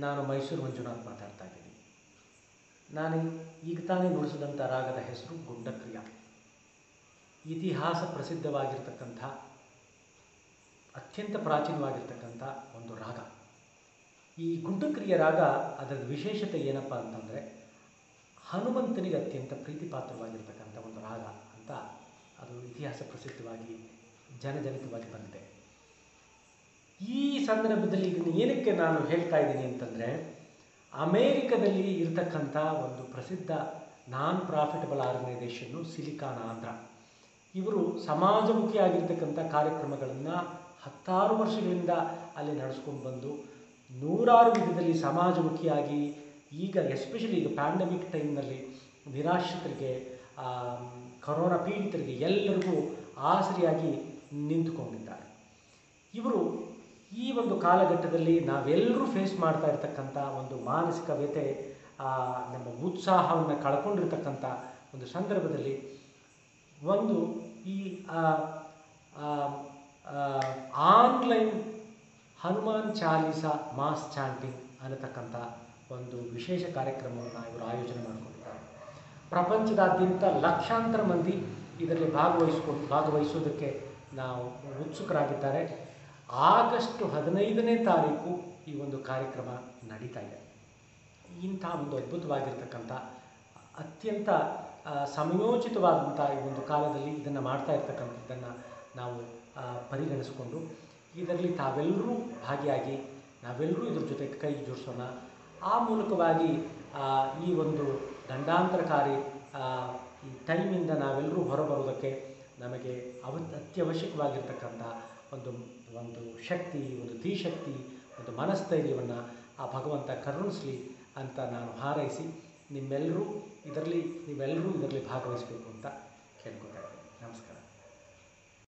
ನಾನು ಮೈಸೂರು ಮಂಜುನಾಥ್ ಮಾತಾಡ್ತಾ ಇದ್ದೀನಿ ನಾನು ಈಗ ತಾನೇ ನುಡಿಸಿದಂಥ ರಾಗದ ಹೆಸರು ಗುಂಡಕ್ರಿಯ ಇತಿಹಾಸ ಪ್ರಸಿದ್ಧವಾಗಿರ್ತಕ್ಕಂಥ ಅತ್ಯಂತ ಪ್ರಾಚೀನವಾಗಿರ್ತಕ್ಕಂಥ ಒಂದು ರಾಗ ಈ ಗುಂಡಕ್ರಿಯ ರಾಗ ಅದರ ವಿಶೇಷತೆ ಏನಪ್ಪ ಅಂತಂದರೆ ಹನುಮಂತನಿಗೆ ಅತ್ಯಂತ ಪ್ರೀತಿಪಾತ್ರವಾಗಿರ್ತಕ್ಕಂಥ ಒಂದು ರಾಗ ಅಂತ ಅದು ಇತಿಹಾಸ ಪ್ರಸಿದ್ಧವಾಗಿ ಜನಜನಿತವಾಗಿ ಬಂದಿದೆ ಈ ಸಂದರ್ಭದಲ್ಲಿ ಇದನ್ನು ಏನಕ್ಕೆ ನಾನು ಹೇಳ್ತಾ ಇದ್ದೀನಿ ಅಂತಂದರೆ ಅಮೇರಿಕದಲ್ಲಿ ಇರತಕ್ಕಂಥ ಒಂದು ಪ್ರಸಿದ್ಧ non profitable organisation silicon Andhra ಇವರು ಸಮಾಜಮುಖಿಯಾಗಿರ್ತಕ್ಕಂಥ ಕಾರ್ಯಕ್ರಮಗಳನ್ನು ಹತ್ತಾರು ವರ್ಷಗಳಿಂದ ಅಲ್ಲಿ ನಡೆಸ್ಕೊಂಡು ಬಂದು ನೂರಾರು ವಿಧದಲ್ಲಿ ಸಮಾಜಮುಖಿಯಾಗಿ ಈಗ ಎಸ್ಪೆಷಲಿ ಈಗ ಪ್ಯಾಂಡಮಿಕ್ ಟೈಮ್ನಲ್ಲಿ ನಿರಾಶ್ರಿತರಿಗೆ ಆ, ಕರೋನಾ ಪೀಡಿತರಿಗೆ ಎಲ್ಲರಿಗೂ ಆಸರಿಯಾಗಿ ನಿಂತುಕೊಂಡಿದ್ದಾರೆ ಇವರು ಈ ಒಂದು ಕಾಲಘಟ್ಟದಲ್ಲಿ ನಾವೆಲ್ಲರೂ ಫೇಸ್ ಮಾಡ್ತಾ ಇರ್ತಕ್ಕಂಥ ಒಂದು ಮಾನಸಿಕ ವ್ಯತೆ ಆ, ನಮ್ಮ ಉತ್ಸಾಹವನ್ನು ಕಳ್ಕೊಂಡಿರ್ತಕ್ಕಂಥ ಒಂದು ಸಂದರ್ಭದಲ್ಲಿ ಒಂದು ಈ online Hanuman Chalisa mass chanting ಅನ್ನತಕ್ಕಂಥ ಒಂದು ವಿಶೇಷ ಕಾರ್ಯಕ್ರಮವನ್ನು ಇವರು ಆಯೋಜನೆ ಮಾಡಿಕೊಂಡಿದ್ದಾರೆ ಪ್ರಪಂಚದಾದ್ಯಂತ ಲಕ್ಷಾಂತರ ಮಂದಿ ಇದರಲ್ಲಿ ಭಾಗವಹಿಸ್ಕೊಂಡು ಭಾಗವಹಿಸೋದಕ್ಕೆ ನಾವು ಉತ್ಸುಕರಾಗಿದ್ದಾರೆ ಆಗಸ್ಟ್ ಹದಿನೈದನೇ ತಾರೀಕು ಈ ಒಂದು ಕಾರ್ಯಕ್ರಮ ನಡೀತಾ ಇದೆ ಇಂಥ ಒಂದು ಅದ್ಭುತವಾಗಿರ್ತಕ್ಕಂಥ ಅತ್ಯಂತ ಆ, ಸಮಯೋಚಿತವಾದಂಥ ಈ ಒಂದು ಕಾಲದಲ್ಲಿ ಇದನ್ನು ಮಾಡ್ತಾ ಇರ್ತಕ್ಕಂಥದ್ದನ್ನು ನಾವು ಆ, ಪರಿಗಣಿಸಿಕೊಂಡು ಇದರಲ್ಲಿ ತಾವೆಲ್ಲರೂ ಭಾಗಿಯಾಗಿ ನಾವೆಲ್ಲರೂ ಇದ್ರ ಜೊತೆ ಕೈ ಜೋಡಿಸೋಣ ಆ ಮೂಲಕವಾಗಿ ಆ, ಈ ಒಂದು ದಂಡಾಂತರಕಾರಿ ಆ, ಈ ಟೈಮಿಂದ ನಾವೆಲ್ಲರೂ ಹೊರಬರೋದಕ್ಕೆ ನಮಗೆ ಅವ ಅತ್ಯವಶ್ಯಕವಾಗಿರ್ತಕ್ಕಂಥ ಒಂದು ಒಂದು ಶಕ್ತಿ ಒಂದು ಧೀಶಕ್ತಿ ಒಂದು ಮನಸ್ಥೈರ್ಯವನ್ನು ಆ ಭಗವಂತ ಕರುಣಿಸಲಿ ಅಂತ ನಾನು ಹಾರೈಸಿ ನಿಮ್ಮೆಲ್ಲರೂ ಇದರಲ್ಲಿ ನೀವೆಲ್ಲರೂ ಇದರಲ್ಲಿ ಭಾಗವಹಿಸಬೇಕು ಅಂತ ಕೇಳ್ಕೊತಾ ಇದ್ದೀನಿ ನಮಸ್ಕಾರ